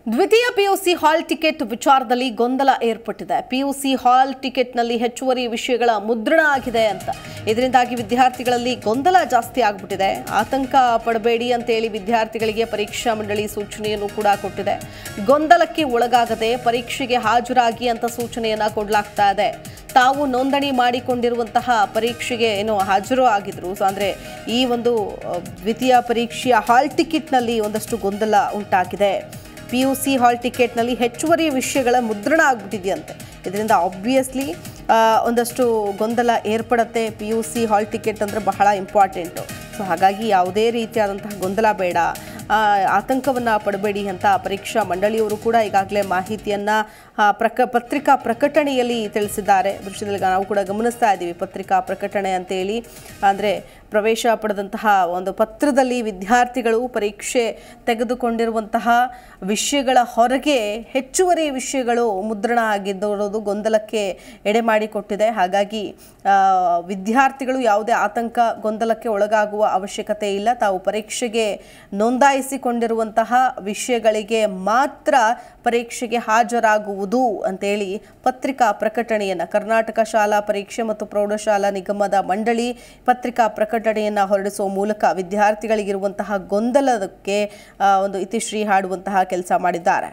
ದ್ವಿತೀಯ PUC hall ticket ವಿಚಾರದಲ್ಲಿ ಗೊಂದಲ ಏರ್ಪಟ್ಟಿದೆ ಪಿಯುಸಿ ಹಾಲ್ ಟಿಕೆಟ್ನಲ್ಲಿ ಹೆಚ್ಚುವರಿ ವಿಷಯಗಳ ಮುದ್ರಣ ಆಗಿದೆ ಅಂತ ಇದರಿಂದಾಗಿ ವಿದ್ಯಾರ್ಥಿಗಳಲ್ಲಿ ಗೊಂದಲ ಜಾಸ್ತಿ ಆಗ್ಬಿಟ್ಟಿದೆ ಆತಂಕ ಪಡಬೇಡಿ ಅಂತೇಳಿ ವಿದ್ಯಾರ್ಥಿಗಳಿಗೆ ಪರೀಕ್ಷಾ ಮಂಡಳಿ ಸೂಚನೆಯನ್ನು ಕೂಡ ಕೊಟ್ಟಿದೆ ಗೊಂದಲಕ್ಕೆ ಒಳಗಾಗದೆ ಪರೀಕ್ಷೆಗೆ ಹಾಜರಾಗಿ ಅಂತ ಸೂಚನೆಯನ್ನ ಕೊಡಲಾಗ್ತಾ ಇದೆ ತಾವು ನೋಂದಣಿ ಮಾಡಿಕೊಂಡಿರುವಂತಹ ಪರೀಕ್ಷೆಗೆ ಏನು ಹಾಜರು ಆಗಿದ್ರು ಸೊ ಅಂದ್ರೆ ಈ ಒಂದು ಅಹ್, ದ್ವಿತೀಯ ಪರೀಕ್ಷೆಯ ಹಾಲ್ ಟಿಕೆಟ್ನಲ್ಲಿ ಒಂದಷ್ಟು ಗೊಂದಲ ಉಂಟಾಗಿದೆ ಪಿ ಯು ಸಿ ಹಾಲ್ ಟಿಕೆಟ್ನಲ್ಲಿ ಹೆಚ್ಚುವರಿ ವಿಷಯಗಳ ಮುದ್ರಣ ಆಗ್ಬಿಟ್ಟಿದೆಯಂತೆ ಇದರಿಂದ ಆಬ್ವಿಯಸ್ಲಿ ಒಂದಷ್ಟು ಗೊಂದಲ ಏರ್ಪಡುತ್ತೆ P U C hall ticket ಅಂದರೆ ಬಹಳ ಇಂಪಾರ್ಟೆಂಟು ಸೊ ಹಾಗಾಗಿ ಯಾವುದೇ ರೀತಿಯಾದಂತಹ ಗೊಂದಲ ಬೇಡ ಆ, ಆತಂಕವನ್ನ ಪಡಬೇಡಿ ಅಂತ ಪರೀಕ್ಷಾ ಮಂಡಳಿಯವರು ಕೂಡ ಈಗಾಗಲೇ ಮಾಹಿತಿಯನ್ನ ಆ, ಪ್ರಕ ಪತ್ರಿಕಾ ಪ್ರಕಟಣೆಯಲ್ಲಿ ತಿಳಿಸಿದ್ದಾರೆ ದೃಶ್ಯದಲ್ಲಿ ನಾವು ಕೂಡ ಗಮನಿಸ್ತಾ ಇದ್ದೀವಿ ಪತ್ರಿಕಾ ಪ್ರಕಟಣೆ ಅಂತೇಳಿ ಅಂದರೆ ಪ್ರವೇಶ ಪಡೆದಂತಹ ಒಂದು ಪತ್ರದಲ್ಲಿ ವಿದ್ಯಾರ್ಥಿಗಳು ಪರೀಕ್ಷೆ ತೆಗೆದುಕೊಂಡಿರುವಂತಹ ವಿಷಯಗಳ ಹೊರಗೆ ಹೆಚ್ಚುವರಿ ವಿಷಯಗಳು ಮುದ್ರಣ ಆಗಿದ್ದರೋದು ಗೊಂದಲಕ್ಕೆ ಎಡೆ ಮಾಡಿಕೊಟ್ಟಿದೆ ಹಾಗಾಗಿ ಆ, ವಿದ್ಯಾರ್ಥಿಗಳು ಯಾವುದೇ ಆತಂಕ ಗೊಂದಲಕ್ಕೆ ಒಳಗಾಗುವ ಅವಶ್ಯಕತೆ ಇಲ್ಲ ತಾವು ಪರೀಕ್ಷೆಗೆ ನೋಂದಾಯಿಸಿಕೊಂಡಿರುವಂತಹ ವಿಷಯಗಳಿಗೆ ಮಾತ್ರ ಪರೀಕ್ಷೆಗೆ ಹಾಜರಾಗುವುದು ಅಂತೇಳಿ ಪತ್ರಿಕಾ ಪ್ರಕಟಣೆಯನ್ನು ಕರ್ನಾಟಕ ಶಾಲಾ ಪರೀಕ್ಷೆ ಮತ್ತು ಪ್ರೌಢಶಾಲಾ ನಿಗಮದ ಮಂಡಳಿ ಪತ್ರಿಕಾ ಪ್ರಕಟಣೆಯನ್ನು ಹೊರಡಿಸುವ ಮೂಲಕ ವಿದ್ಯಾರ್ಥಿಗಳಿಗಿರುವಂತಹ ಗೊಂದಲಕ್ಕೆ ಆ, ಒಂದು ಇತಿಶ್ರೀ ಹಾಡುವಂತಹ ಕೆಲಸ ಮಾಡಿದ್ದಾರೆ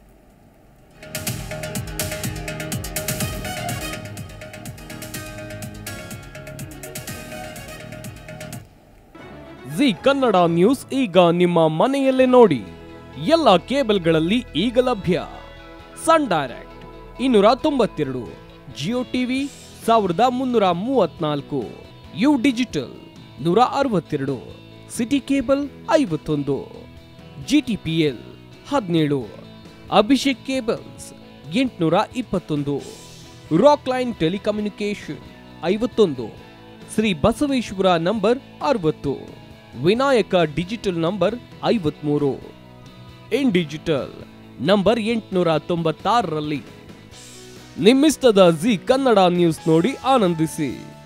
ಜಿ ಕನ್ನಡ ನ್ಯೂಸ್ ಈಗ ನಿಮ್ಮ ಮನೆಯಲ್ಲೇ ನೋಡಿ ಎಲ್ಲ ಕೇಬಲ್ಗಳಲ್ಲಿ ಈಗ ಲಭ್ಯ ಸನ್ ಡೈರೆಕ್ಟ್ ಇನ್ನೂರ ತೊಂಬತ್ತೆರಡು ಜಿಯೋ ಟಿವಿ ಸಾವಿರದ ಮುನ್ನೂರ ಮೂವತ್ನಾಲ್ಕು ಯು ಡಿಜಿಟಲ್ ನೂರ ಅರವತ್ತೆರಡು ಸಿಟಿ ಕೇಬಲ್ ಐವತ್ತೊಂದು ಜಿ ಟಿ ಪಿ ಎಲ್ ಹದಿನೇಳು ಅಭಿಷೇಕ್ ಕೇಬಲ್ಸ್ ಎಂಟುನೂರ ಇಪ್ಪತ್ತೊಂದು ರಾಕ್ ಲೈನ್ ಟೆಲಿಕಮ್ಯುನಿಕೇಶನ್ ಐವತ್ತೊಂದು ಶ್ರೀ ಬಸವೇಶ್ವರ ನಂಬರ್ ಅರವತ್ತು ವಿನಾಯಕ ಡಿಜಿಟಲ್ ನಂಬರ್ ಐವತ್ಮೂರು ಇನ್ ಡಿಜಿಟಲ್ ನಂಬರ್ ಎಂಟುನೂರ ತೊಂಬತ್ತಾರರಲ್ಲಿ ನಿಮ್ಮಿಸ್ತದ ಜಿ ಕನ್ನಡ ನ್ಯೂಸ್ ನೋಡಿ ಆನಂದಿಸಿ